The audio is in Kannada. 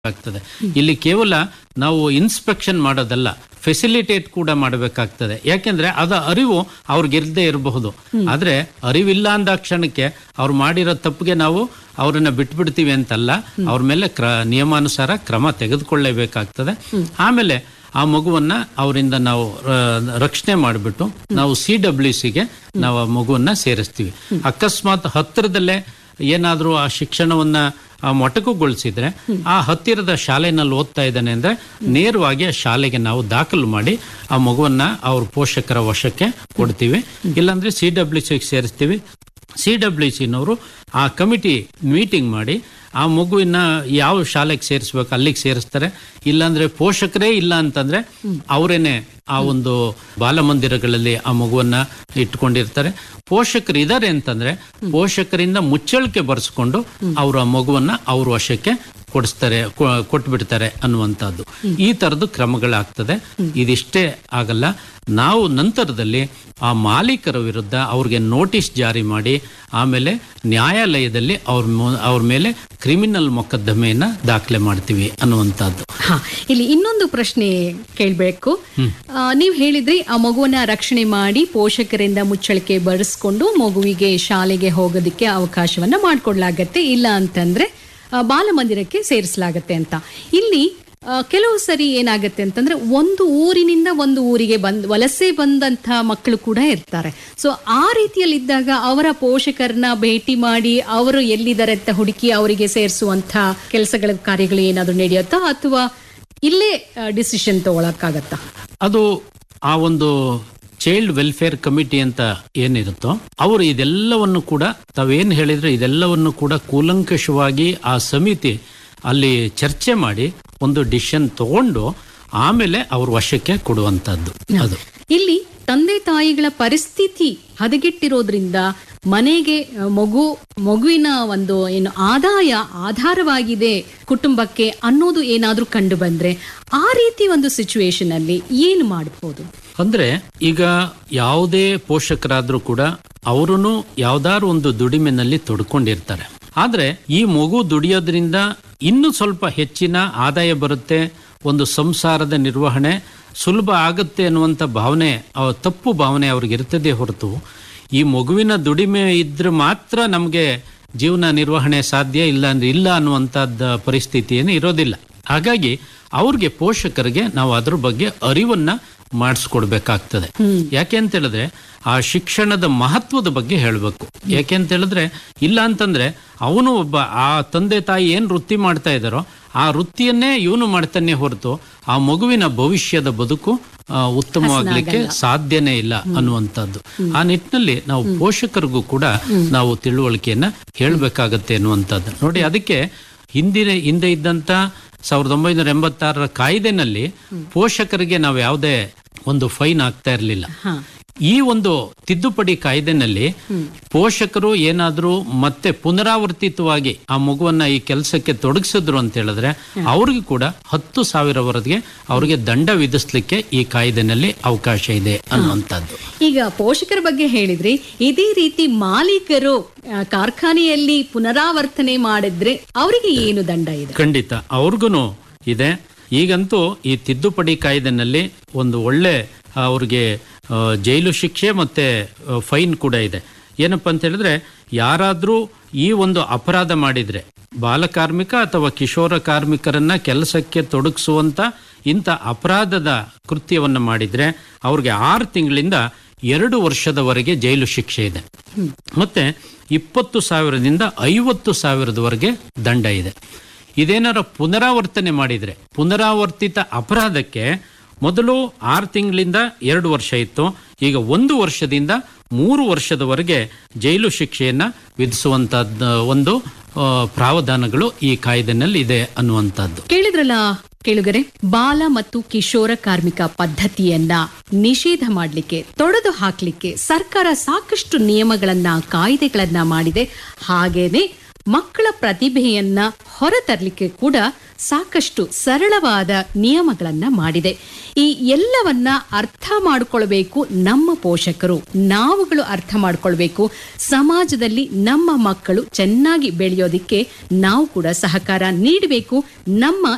ಆಗ್ತದೆ ಇಲ್ಲಿ ಕೇವಲ ನಾವು ಇನ್ಸ್ಪೆಕ್ಷನ್ ಮಾಡೋದಲ್ಲ ಫೆಸಿಲಿಟೇಟ್ ಕೂಡ ಮಾಡಬೇಕಾಗ್ತದೆ ಯಾಕೆಂದ್ರೆ ಅದ ಅರಿವು ಅವ್ರಿಗೆ ಇರದೇ ಇರಬಹುದು ಆದ್ರೆ ಅರಿವಿಲ್ಲ ಅಂದ ಕ್ಷಣಕ್ಕೆ ಅವ್ರು ಮಾಡಿರೋ ತಪ್ಪಿಗೆ ನಾವು ಅವ್ರನ್ನ ಬಿಟ್ಬಿಡ್ತೀವಿ ಅಂತಲ್ಲ ಅವ್ರ ಮೇಲೆ ಕ್ರ ನಿಯಮಾನುಸಾರ ಕ್ರಮ ತೆಗೆದುಕೊಳ್ಳೇಬೇಕಾಗ್ತದೆ ಆಮೇಲೆ ಆ ಮಗುವನ್ನ ಅವರಿಂದ ನಾವು ಆ, ರಕ್ಷಣೆ ಮಾಡಿಬಿಟ್ಟು ನಾವು ಸಿ ಡಬ್ಲ್ಯೂ ಸಿಗೆ ನಾವು ಆ ಮಗುವನ್ನ ಸೇರಿಸ್ತೀವಿ ಅಕಸ್ಮಾತ್ ಹತ್ತಿರದಲ್ಲೇ ಏನಾದರೂ ಆ ಶಿಕ್ಷಣವನ್ನ ಆ ಮೊಟಕುಗೊಳಿಸಿದ್ರೆ ಆ ಹತ್ತಿರದ ಶಾಲೆನಲ್ಲಿ ಓದ್ತಾ ಇದ್ದಾನೆ ಅಂದ್ರೆ ನೇರವಾಗಿ ಆ ಶಾಲೆಗೆ ನಾವು ದಾಖಲು ಮಾಡಿ ಆ ಮಗುವನ್ನ ಅವ್ರ ಪೋಷಕರ ವಶಕ್ಕೆ ಕೊಡ್ತೀವಿ ಇಲ್ಲಾಂದ್ರೆ ಸಿ ಡಬ್ಲ್ಯೂ ಸಿಗೆ ಸೇರಿಸ್ತೀವಿ ಸಿ ಡಬ್ಲ್ಯೂ ಸಿನವರು ಆ ಕಮಿಟಿ ಮೀಟಿಂಗ್ ಮಾಡಿ ಆ ಮಗುವಿನ ಯಾವ ಶಾಲೆಗೆ ಸೇರಿಸ್ಬೇಕು ಅಲ್ಲಿಗೆ ಸೇರಿಸ್ತಾರೆ ಇಲ್ಲಾಂದ್ರೆ ಪೋಷಕರೇ ಇಲ್ಲ ಅಂತಂದ್ರೆ ಅವರೇನೆ ಆ ಒಂದು ಬಾಲಮಂದಿರಗಳಲ್ಲಿ ಆ ಮಗುವನ್ನ ಇಟ್ಕೊಂಡಿರ್ತಾರೆ ಪೋಷಕರು ಇದ್ದಾರೆ ಅಂತಂದ್ರೆ ಪೋಷಕರಿಂದ ಮುಚ್ಚಳಿಕೆ ಬರೆಸ್ಕೊಂಡು ಅವರು ಆ ಮಗುವನ್ನ ಅವ್ರ ವಶಕ್ಕೆ ಕೊಡಿಸ್ತಾರೆ ಕೊ- ಕೊಟ್ಬಿಡ್ತಾರೆ ಅನ್ನುವಂಥದ್ದು ಈ ತರದ ಕ್ರಮಗಳಾಗ್ತದೆ ಇದಿಷ್ಟೇ ಆಗಲ್ಲ ನಾವು ನಂತರದಲ್ಲಿ ಆ ಮಾಲೀಕರ ವಿರುದ್ಧ ಅವ್ರಿಗೆ ನೋಟಿಸ್ ಜಾರಿ ಮಾಡಿ ಆಮೇಲೆ ನ್ಯಾಯಾಲಯದಲ್ಲಿ ಅವ್ರ ಮು- ಅವ್ರ ಮೇಲೆ ಕ್ರಿಮಿನಲ್ ಮೊಕದ್ದಮೆಯನ್ನ ದಾಖಲೆ ಮಾಡ್ತೀವಿ ಅನ್ನುವಂಥದ್ದು ಹಾ ಇಲ್ಲಿ ಇನ್ನೊಂದು ಪ್ರಶ್ನೆ ಕೇಳ್ಬೇಕು ಆ, ನೀವು ಹೇಳಿದ್ರಿ ಆ ಮಗುವನ್ನ ರಕ್ಷಣೆ ಮಾಡಿ ಪೋಷಕರಿಂದ ಮುಚ್ಚಳಿಕೆ ಬರೆಸ್ಕೊಂಡು ಮಗುವಿಗೆ ಶಾಲೆಗೆ ಹೋಗೋದಕ್ಕೆ ಅವಕಾಶವನ್ನ ಮಾಡಿಕೊಡ್ಲಾಗತ್ತೆ ಇಲ್ಲ ಅಂತಂದ್ರೆ ಆ, ಬಾಲಮಂದಿರಕ್ಕೆ ಸೇರಿಸಲಾಗತ್ತೆ ಅಂತ ಇಲ್ಲಿ ಆ, ಕೆಲವು ಸರಿ ಏನಾಗತ್ತೆ ಅಂತಂದ್ರೆ ಒಂದು ಊರಿನಿಂದ ಒಂದು ಊರಿಗೆ ಬಂದ್ ವಲಸೆ ಬಂದಂತ ಮಕ್ಕಳು ಕೂಡ ಇರ್ತಾರೆ ಸೊ ಆ ರೀತಿಯಲ್ಲಿ ಇದ್ದಾಗ ಅವರ ಪೋಷಕರನ್ನ ಭೇಟಿ ಮಾಡಿ ಅವರು ಎಲ್ಲಿದ್ದಾರೆ ಅಂತ ಹುಡುಕಿ ಅವರಿಗೆ ಸೇರಿಸುವಂತ ಕೆಲಸಗಳ ಕಾರ್ಯಗಳು ಏನಾದ್ರು ನಡೆಯುತ್ತಾ ಅಥವಾ ಇಲ್ಲೇ ಡಿಸಿಷನ್ ತಗೊಳಕ್ಕಾಗತ್ತಾ ಅದು ಆ ಒಂದು ಚೈಲ್ಡ್ ವೆಲ್ಫೇರ್ ಕಮಿಟಿ ಅಂತ ಏನಿರುತ್ತೋ ಅವರು ಇದೆಲ್ಲವನ್ನು ಕೂಡ ತಾವೇನು ಹೇಳಿದ್ರೆ ಇದೆಲ್ಲವನ್ನು ಕೂಡ ಕೂಲಂಕಷವಾಗಿ ಆ ಸಮಿತಿ ಅಲ್ಲಿ ಚರ್ಚೆ ಮಾಡಿ ಒಂದು ಡಿಸಿಷನ್ ತಗೊಂಡು ಆಮೇಲೆ ಅವ್ರ ವಶಕ್ಕೆ ಕೊಡುವಂತದ್ದು ಅದು ಇಲ್ಲಿ ತಂದೆ ತಾಯಿಗಳ ಪರಿಸ್ಥಿತಿ ಹದಗೆಟ್ಟಿರೋದ್ರಿಂದ ಮನೆಗೆ ಆ, ಮಗು ಮಗುವಿನ ಒಂದು ಏನು ಆದಾಯ ಆಧಾರವಾಗಿದೆ ಕುಟುಂಬಕ್ಕೆ ಅನ್ನೋದು ಏನಾದ್ರೂ ಕಂಡು ಬಂದ್ರೆ ಆ ರೀತಿ ಒಂದು ಸಿಚುವೇಶನ್ ಅಲ್ಲಿ ಏನು ಮಾಡಬಹುದು ಅಂದ್ರೆ ಈಗ ಯಾವುದೇ ಪೋಷಕರಾದ್ರೂ ಕೂಡ ಅವರೂ ಯಾವ್ದಾದ್ರು ಒಂದು ದುಡಿಮೆನಲ್ಲಿ ತೊಡ್ಕೊಂಡಿರ್ತಾರೆ ಆದ್ರೆ ಈ ಮಗು ದುಡಿಯೋದ್ರಿಂದ ಇನ್ನೂ ಸ್ವಲ್ಪ ಹೆಚ್ಚಿನ ಆದಾಯ ಬರುತ್ತೆ ಒಂದು ಸಂಸಾರದ ನಿರ್ವಹಣೆ ಸುಲಭ ಆಗುತ್ತೆ ಅನ್ನುವಂಥ ಭಾವನೆ ಆ ತಪ್ಪು ಭಾವನೆ ಅವ್ರಿಗೆ ಇರ್ತದೆ ಹೊರತು ಈ ಮಗುವಿನ ದುಡಿಮೆ ಇದ್ರೆ ಮಾತ್ರ ನಮಗೆ ಜೀವನ ನಿರ್ವಹಣೆ ಸಾಧ್ಯ ಇಲ್ಲ ಅಂದ್ರೆ ಇಲ್ಲ ಅನ್ನುವಂಥದ್ದು ಪರಿಸ್ಥಿತಿ ಏನು ಇರೋದಿಲ್ಲ ಹಾಗಾಗಿ ಅವ್ರಿಗೆ ಪೋಷಕರಿಗೆ ನಾವು ಅದ್ರ ಬಗ್ಗೆ ಅರಿವನ್ನ ಮಾಡಿಸ್ಕೊಡ್ಬೇಕಾಗ್ತದೆ ಯಾಕೆ ಅಂತ ಹೇಳಿದ್ರೆ ಆ ಶಿಕ್ಷಣದ ಮಹತ್ವದ ಬಗ್ಗೆ ಹೇಳಬೇಕು ಯಾಕೆ ಅಂತ ಹೇಳಿದ್ರೆ ಇಲ್ಲ ಅಂತಂದ್ರೆ ಅವನು ಒಬ್ಬ ಆ ತಂದೆ ತಾಯಿ ಏನ್ ವೃತ್ತಿ ಮಾಡ್ತಾ ಇದ್ದಾರೋ ಆ ವೃತ್ತಿಯನ್ನೇ ಇವನು ಮಾಡ್ತಾನೆ ಹೊರತು ಆ ಮಗುವಿನ ಭವಿಷ್ಯದ ಬದುಕು ಆ, ಉತ್ತಮವಾಗ್ಲಿಕ್ಕೆ ಸಾಧ್ಯನೇ ಇಲ್ಲ ಅನ್ನುವಂಥದ್ದು ಆ ನಿಟ್ಟಿನಲ್ಲಿ ನಾವು ಪೋಷಕರಿಗೂ ಕೂಡ ನಾವು ತಿಳುವಳಿಕೆಯನ್ನ ಹೇಳ್ಬೇಕಾಗತ್ತೆ ಅನ್ನುವಂಥದ್ದು ನೋಡಿ ಅದಕ್ಕೆ ಹಿಂದಿನ ಹಿಂದೆ ಇದ್ದಂತ ಸಾವಿರದ ಒಂಬೈನೂರ ಎಂಬತ್ತಾರರ ಕಾಯ್ದೆನಲ್ಲಿ ಪೋಷಕರಿಗೆ ನಾವು ಯಾವುದೇ ಒಂದು ಫೈನ್ ಆಗ್ತಾ ಇರಲಿಲ್ಲ ಈ ಒಂದು ತಿದ್ದುಪಡಿ ಕಾಯ್ದೆನಲ್ಲಿ ಪೋಷಕರು ಏನಾದರೂ ಮತ್ತೆ ಪುನರಾವರ್ತಿತವಾಗಿ ಆ ಮಗುವನ್ನ ಈ ಕೆಲಸಕ್ಕೆ ತೊಡಗಿಸಿದ್ರು ಅಂತ ಹೇಳಿದ್ರೆ ಅವ್ರಿಗೆ ಕೂಡ ಹತ್ತು ಸಾವಿರವರೆಗೆ ಅವ್ರಿಗೆ ದಂಡ ವಿಧಿಸ್ಲಿಕ್ಕೆ ಈ ಕಾಯ್ದೆನಲ್ಲಿ ಅವಕಾಶ ಇದೆ ಅನ್ನುವಂಥದ್ದು ಈಗ ಪೋಷಕರ ಬಗ್ಗೆ ಹೇಳಿದ್ರಿ ಇದೇ ರೀತಿ ಮಾಲೀಕರು ಆ, ಕಾರ್ಖಾನೆಯಲ್ಲಿ ಪುನರಾವರ್ತನೆ ಮಾಡಿದ್ರೆ ಅವರಿಗೆ ಏನು ದಂಡ ಇದೆ ಖಂಡಿತ ಅವ್ರಿಗೂ ಇದೆ ಈಗಂತೂ ಈ ತಿದ್ದುಪಡಿ ಕಾಯ್ದೆನಲ್ಲಿ ಒಂದು ಒಳ್ಳೆ ಅವ್ರಿಗೆ ಆ, ಜೈಲು ಶಿಕ್ಷೆ ಮತ್ತೆ ಆ, ಫೈನ್ ಕೂಡ ಇದೆ ಏನಪ್ಪ ಅಂತ ಹೇಳಿದ್ರೆ ಯಾರಾದರೂ ಈ ಒಂದು ಅಪರಾಧ ಮಾಡಿದ್ರೆ ಬಾಲಕಾರ್ಮಿಕ ಅಥವಾ ಕಿಶೋರ ಕಾರ್ಮಿಕರನ್ನ ಕೆಲಸಕ್ಕೆ ತೊಡಗಿಸುವಂತ ಇಂಥ ಅಪರಾಧದ ಕೃತ್ಯವನ್ನ ಮಾಡಿದ್ರೆ ಅವ್ರಿಗೆ ಆರು ತಿಂಗಳಿಂದ ಎರಡು ವರ್ಷದವರೆಗೆ ಜೈಲು ಶಿಕ್ಷೆ ಇದೆ ಮತ್ತೆ ಇಪ್ಪತ್ತು ಸಾವಿರದಿಂದ ಐವತ್ತು ಸಾವಿರದವರೆಗೆ ದಂಡ ಇದೆ ಇದೇನಾರ ಪುನರಾವರ್ತನೆ ಮಾಡಿದ್ರೆ ಪುನರಾವರ್ತಿತ ಅಪರಾಧಕ್ಕೆ ಮೊದಲು ಆರು ತಿಂಗಳಿಂದ ಎರಡು ವರ್ಷ ಇತ್ತು ಈಗ ಒಂದು ವರ್ಷದಿಂದ ಮೂರು ವರ್ಷದವರೆಗೆ ಜೈಲು ಶಿಕ್ಷೆಯನ್ನ ವಿಧಿಸುವಂತಹದ್ದು ಒಂದು ಆ, ಪ್ರಾವಧಾನಗಳು ಈ ಕಾಯ್ದೆನಲ್ಲಿ ಇದೆ ಅನ್ನುವಂಥದ್ದು ಕೇಳಿದ್ರಲ್ಲ ಕೇಳುಗರೆ ಬಾಲ ಮತ್ತು ಕಿಶೋರ ಕಾರ್ಮಿಕ ಪದ್ಧತಿಯನ್ನ ನಿಷೇಧ ಮಾಡಲಿಕ್ಕೆ ತೊಡೆದು ಹಾಕ್ಲಿಕ್ಕೆ ಸರ್ಕಾರ ಸಾಕಷ್ಟು ನಿಯಮಗಳನ್ನ ಕಾಯ್ದೆಗಳನ್ನ ಮಾಡಿದೆ ಹಾಗೇನೆ ಮಕ್ಕಳ ಪ್ರತಿಭೆಯನ್ನ ಹೊರತರಲಿಕ್ಕೆ ಕೂಡ ಸಾಕಷ್ಟು ಸರಳವಾದ ನಿಯಮಗಳನ್ನ ಮಾಡಿದೆ ಈ ಎಲ್ಲವನ್ನ ಅರ್ಥ ಮಾಡಿಕೊಳ್ಬೇಕು ನಮ್ಮ ಪೋಷಕರು ನಾವುಗಳು ಅರ್ಥ ಮಾಡ್ಕೊಳ್ಬೇಕು ಸಮಾಜದಲ್ಲಿ ನಮ್ಮ ಮಕ್ಕಳು ಚೆನ್ನಾಗಿ ಬೆಳೆಯೋದಿಕ್ಕೆ ನಾವು ಕೂಡ ಸಹಕಾರ ನೀಡಬೇಕು ನಮ್ಮ